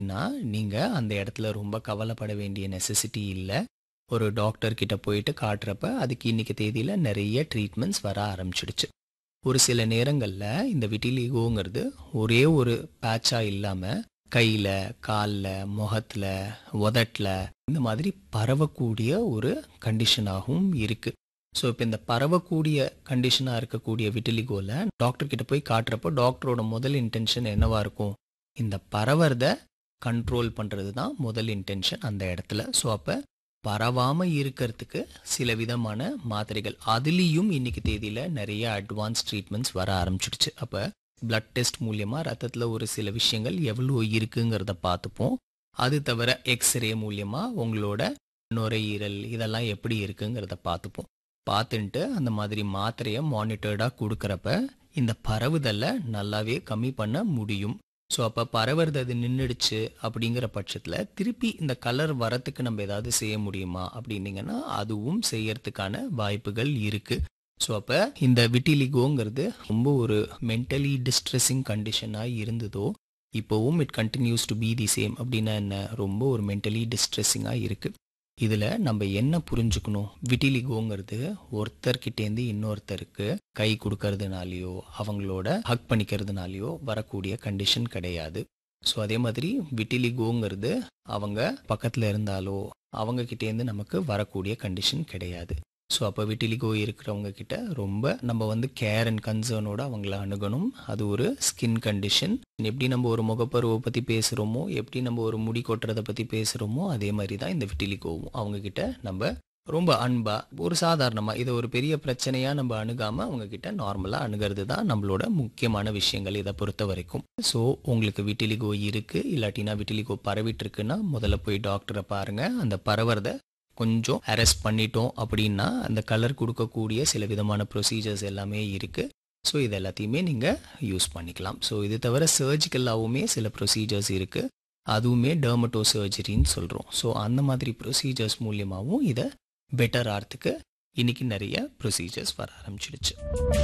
நான் நீங்க அந்த இடத்துல ரொம்ப கவலைப்பட வேண்டிய நெசசிட்டி இல்ல. ஒரு டாக்டர் கிட்ட போயிட்டு காட்டுறப்ப, அதுக்கு இன்னைக்கு தேதியில நெறைய ட்ரீட்மெண்ட்ஸ் வர ஆரம்பிச்சுடுச்சு. ஒரு சில நேரங்கள்ல இந்த விட்டிலிகோங்கிறது ஒரே ஒரு பேட்சா இல்லாம, கையில, கால்ல, முகத்துல, உதட்டுல இந்த மாதிரி பரவக்கூடிய ஒரு கண்டிஷனாகவும் இருக்கு. ஸோ, இப்ப இந்த பரவக்கூடிய கண்டிஷனா இருக்கக்கூடிய விட்டிலிகோல டாக்டர் கிட்ட போய் காட்டுறப்போ, டாக்டரோட முதல் இன்டென்ஷன் என்னவா இருக்கும்? இந்த பரவறத கண்ட்ரோல் பண்றது தான் முதல் இன்டென்ஷன் அந்த இடத்துல. ஸோ, அப்ப பரவாம இருக்கறதுக்கு சில விதமான மாத்திரைகள். அதுலயும் இன்னைக்கு தேதியில நெறைய அட்வான்ஸ் ட்ரீட்மெண்ட்ஸ் வர ஆரம்பிச்சுடுச்சு. அப்ப பிளட் டெஸ்ட் மூலியமா ரத்தத்துல ஒரு சில விஷயங்கள் எவ்வளோ இருக்குங்கிறத பார்த்துப்போம். அது தவிர எக்ஸ்ரே மூலியமா உங்களோட நுரையீரல் இதெல்லாம் எப்படி இருக்குங்கிறத பார்த்துப்போம். பார்த்துன்ட்டு அந்த மாதிரி மாத்திரைய மானிட்டர்டா குடுக்கறப்ப, இந்த பரவுதல நல்லாவே கம்மி பண்ண முடியும். ஸோ, அப்ப பரவுறது அது நின்னுடுச்சு அப்படிங்கிற பட்சத்துல, திருப்பி இந்த கலர் வரத்துக்கு நம்ம ஏதாவது செய்ய முடியுமா? அப்படின்னீங்கன்னா, அதுவும் செய்யறதுக்கான வாய்ப்புகள் இருக்கு. ஸோ, அப்ப இந்த விட்டிலிகோங்கிறது ரொம்ப ஒரு மென்டலி டிஸ்ட்ரெஸிங் கண்டிஷனா இருந்ததோ, இப்பவும் it continues to be the same அப்படின்னா என்ன? ரொம்ப ஒரு மென்டலி டிஸ்ட்ரெஸிங்கா இருக்கு. இதுல நம்ம என்ன புரிஞ்சுக்கணும்? விட்டிலிகோங்கிறது ஒருத்தர்கிட்டேருந்து இன்னொருத்தருக்கு கை குடுக்கறதுனாலயோ, அவங்களோட ஹக் பண்ணிக்கிறதுனாலயோ வரக்கூடிய கண்டிஷன் கிடையாது. ஸோ, அதே மாதிரி விட்டிலிகோங்கிறது அவங்க பக்கத்துல இருந்தாலோ, அவங்க கிட்டேருந்து நமக்கு வரக்கூடிய கண்டிஷன் கிடையாது. ஸோ, அப்ப விட்டிலிகோ இருக்கிறவங்க கிட்ட ரொம்ப நம்ம வந்து கேர் அண்ட் கன்சர்னோட அவங்கள அணுகணும். அது ஒரு ஸ்கின் கண்டிஷன். எப்படி நம்ம ஒரு முகப்பருவ பத்தி பேசுறோமோ, எப்படி நம்ம ஒரு முடி கொட்டுறத பத்தி பேசுறோமோ, அதே மாரி தான் இந்த விட்டிலிகோவும். அவங்க கிட்ட நம்ப ரொம்ப அன்பா, ஒரு சாதாரணமா இத ஒரு பெரிய பிரச்சனையா நம்ம அணுகாம, அவங்க கிட்ட நார்மலா அணுகுறது தான் நம்மளோட முக்கியமான விஷயங்கள் இத பொறுத்தவரைக்கும். ஸோ, உங்களுக்கு விட்டிலிகோ இருக்கு, இல்லாட்டினா விட்டிலிகோ பரவிட்டு இருக்குன்னா, முதல்ல போய் டாக்டர பாருங்க. அந்த பரவறத கொஞ்சம் அரெஸ்ட் பண்ணிட்டோம் அப்படின்னா, அந்த கலர் குடுக்கக்கூடிய சில விதமான ப்ரொசீஜர்ஸ் எல்லாமே இருக்கு. ஸோ, இது எல்லாத்தையுமே நீங்க யூஸ் பண்ணிக்கலாம். ஸோ, இது தவிர சர்ஜிக்கலாவுமே சில ப்ரொசீஜர்ஸ் இருக்கு. அதுவுமே டெர்மட்டோ சர்ஜரின்னு சொல்றோம். ஸோ, அந்த மாதிரி ப்ரொசீஜர்ஸ் மூலியமாவும் இத பெட்டர் ஆறதுக்கு இன்னைக்கு நெறைய ப்ரொசீஜர்ஸ் வர ஆரம்பிச்சுடுச்சு.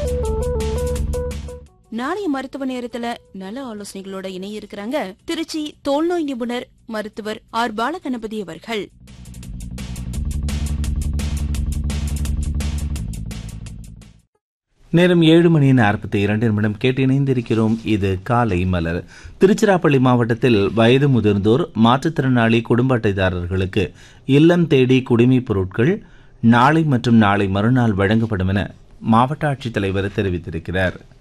நாளைய மருத்துவ நேரத்துல நல ஆலோசனைகளோட இணைய இருக்கிறாங்க திருச்சி தோல்நோய் நிபுணர் மருத்துவர் ஆர் பாலகணபதி அவர்கள். நேரம் ஏழு மணி நாற்பத்தி இரண்டு நிமிடம் கேட்டு இணைந்திருக்கிறோம் இது காலை மலர் திருச்சிராப்பள்ளி மாவட்டத்தில் வயது முதிர்ந்தோர் மாற்றுத்திறனாளி குடும்ப அட்டைதாரர்களுக்கு இல்லம் தேடி குடிமைப் பொருட்கள் நாளை மற்றும் நாளை மறுநாள் வழங்கப்படும் என மாவட்ட ஆட்சித்தலைவர் தெரிவித்திருக்கிறார்